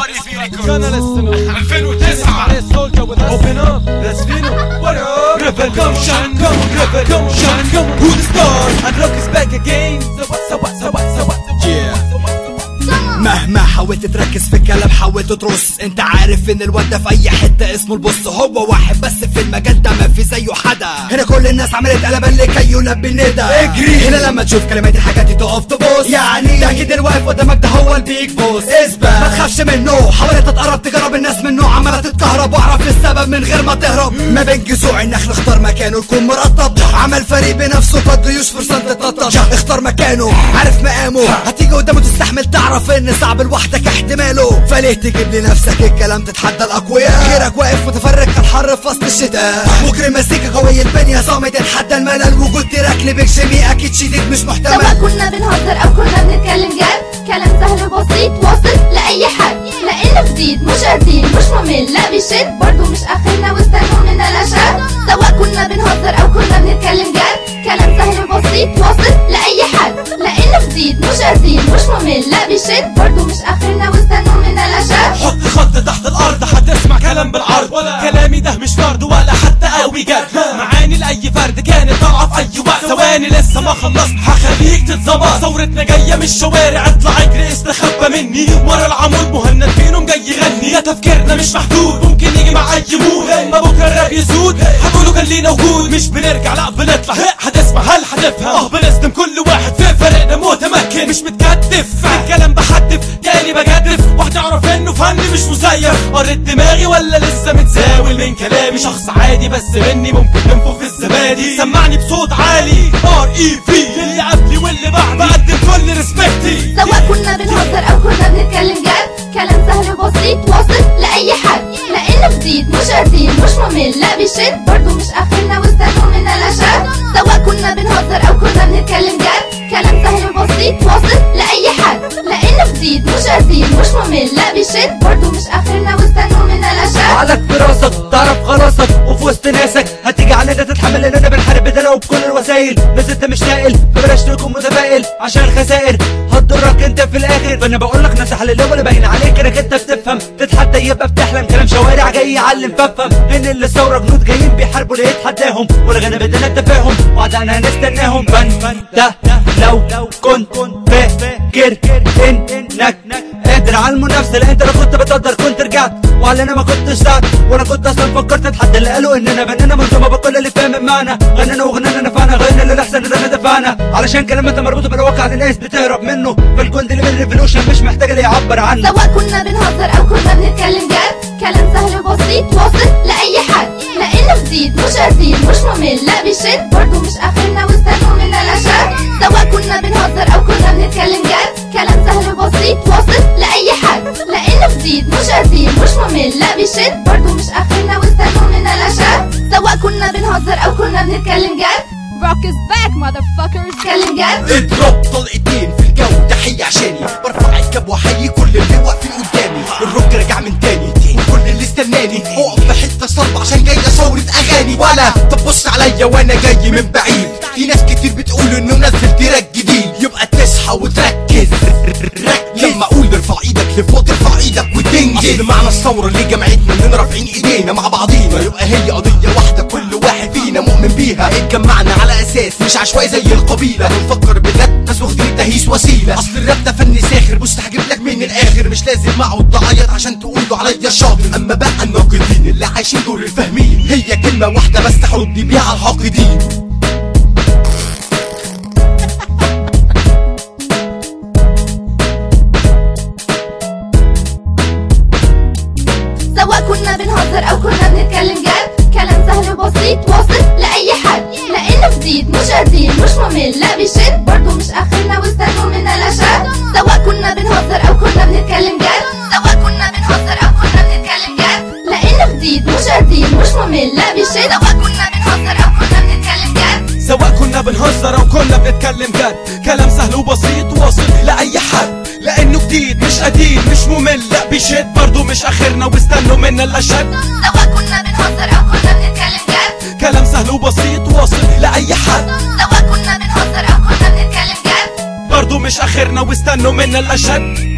ار اي في ريكورد 2009 Open up, let's feel it. What up? Rebel, come shine, come on, rebel, come shine, come on. Who the star? And rock is back again. So what, so what, so what, so what? Yeah. مهما حاولت تركز في الكلام حاولت ترص انت عارف ان الواد ده في اي حته اسمه البص هو واحد بس في المجال ده ما في زيه حدا هنا كل الناس عملت قلبا لكي يلبي الندى اجري هنا لما تشوف كلمات الحاجات دي تقف تبص يعني ده اكيد اللي واقف قدامك ده هو البيج بوس اثبت ما تخافش منه حاولت تتقرب تجرب الناس منه عماله تتكهرب واعرف السبب من غير ما تهرب ما بين جذوع النخل اختار مكانه يكون مرطب عمل فريق بنفسه قد جيوش فرصه تتلطش اختار مكانه عارف مقامه هتيجي قدامه تستحمل تعرف ان صعب لوحدك احتماله فليه تجيب لنفسك الكلام تتحدى الاقوياء غيرك واقف متفرج كالحر في فصل الشتاء مجرم مزيكا قوي البنية صامت تتحدى الملل وجود تراك لبيكشمي اكيد شديد مش سواء محتمل كنا بنهزر او كنا بنتكلم جد كلام سهل وبسيط واصل لاي حد لانه جديد مش قديم مش ممل لا بيشد برضه مش اخرنا واستنوا مننا الاشد سواء كنا بنهزر او كنا بنتكلم جد كلام سهل وبسيط واصل لاي حد لانه جديد مش قديم مش ممل لا بيشد برضه مش اخرنا واستنوا مننا الاشد حط خط تحت الارض هتسمع كلام بالعرض ولا كلامي ده مش فرد ولا حتى قوي جد معاني لاي فرد كانت طالعه في اي وقت ثواني لسه ما خلصت هخليك تتظبط ثورتنا جايه من الشوارع اطلع اجري استخبى مني ورا العمود مهند فينهم جاي يغني ده تفكيرنا مش محدود ممكن يجي مع اي مود ما بكره الراب يسود هتقولوا كان لينا وجود مش بنرجع لا بنطلع هتسمع هل هتفهم اه بنصدم كل واحد في فريقنا متمكن مش متكتف الكلام بحدف تاني بجدف وهتعرف انه فن مش مزيف قريت دماغي ولا لسه متزاول من كلامي شخص عادي بس مني ممكن ننفخ في الزبادي سمعني بصوت عالي ار اي في اللي قبلي واللي بعد بقدم كل ريسبكتي سواء كنا بنهزر او كنا بنتكلم جد كلام سهل وبسيط واصل لاي حد لانه جديد مش قديم مش ممل لا بيشد برضه مش اخرنا واستنوا منا الاشد سواء كنا بنهزر او كنا بنتكلم جد كلام سهل وبسيط واصل لاي حد لانه جديد مش قديم مش ممل لا بيشد برضه مش اخرنا واستنوا منا الاشد عقلك براسك تعرف خلاصك وفي وسط ناسك هتيجي علينا تتحمل اننا بنحارب بدنا وبكل الوسائل بس انت مش ناقل فبلاش تكون متفائل عشان الخسائر هتضرك انت في الاخر فانا بقول لك نصيحه للاول باين عليك انك انت بتفهم تتحدى يبقى بتحلم كلام شوارع جاي يعلم فافهم ان اللي ثوره جنود جايين بيحاربوا اللي يتحداهم والغنى بدنا التفاهم وعدنا هنستناهم فن ده لو كنت فاكر انك قادر على المنافسه لا انت لو كنت بتقدر كنت رجعت وعلى انا ما كنتش ضعت وانا كنت اصلا فكرت اتحدى اللي قالوا اننا بنينا منظومه بكل اللي فاهم المعنى غنينا وغنينا نفعنا غنينا للاحسن اللي دفعنا علشان كلماتنا مربوطه بالواقع اللي الناس بتهرب منه فالجند اللي من الريفولوشن مش محتاج اللي يعبر عنه سواء كنا بنهزر او كنا بنتكلم جد كلام سهل وبسيط واصل لاي حد لانه جديد مش قديم مش ممل لا بيشد برضه مش اخرنا واستنوا منا الاشد سواء كنا بنهزر او كنا بنتكلم جد كلام سهل وبسيط واصل لاي حد لانه جديد مش قديم مش ممل لا بيشد برضه مش اخرنا واستنوا منا الاشد سواء كنا بنهزر او كنا بنتكلم جد Rock is back, motherfuckers. نتكلم جد اضرب طلقتين في الجو تحية عشاني برفع الكاب واحيي كل اللي واقفين قدامي الروك رجع من تاني وكل اللي استناني اقف في حتة صلبة عشان جاية ثورة اغاني ولا طب بص عليا وانا جاي من بعيد في ناس كتير بتقول انه نزل تراك جديد يبقى تصحى وتركز ركز لما اقول ارفع ايدك لفوق ترفع ايدك وتنجز اصل معنى الثورة اللي جمعتنا اننا رافعين ايدينا مع بعضينا يبقى هي قضية واحدة كل واحد فينا مؤمن بيها اتجمعنا على اساس مش عشوائي زي القبيلة بنفكر بجد ناس واخدين التهيس وسيلة اصل الراب ده فن ساخر بص هجيب لك من الاخر مش لازم اقعد تعيط عشان تقولوا عليا شاطر اما بقى الناقدين اللي عايشين دور الفاهمين هي كلمة واحدة بس تحد بيها على الحاقدين سواء كنا بنهزر او كنا بنتكلم جد كلام سهل وبسيط واصل لاي حد لانه جديد مش قديم مش ممل لا بيشد برضه مش اخرنا واستنوا منا الاشد سواء كنا بنهزر او كنا بنتكلم جد سواء كنا بنهزر او كنا بنتكلم جد لانه جديد مش قديم مش ممل لا بيشد سواء كنا بنهزر او كنا بنتكلم جد سواء كنا بنهزر او كنا بنتكلم جد كلام سهل وبسيط واصل لاي حد لانه جديد مش قديم مش ممل لا بيشد برضه مش اخرنا واستنوا منا الاشد سواء كنا بنهزر او كنا بنتكلم جد كلام سهل وبسيط واصل لاي حد سواء كنا بنهزر او كنا بنتكلم جد برضه مش اخرنا واستنوا منا الاشد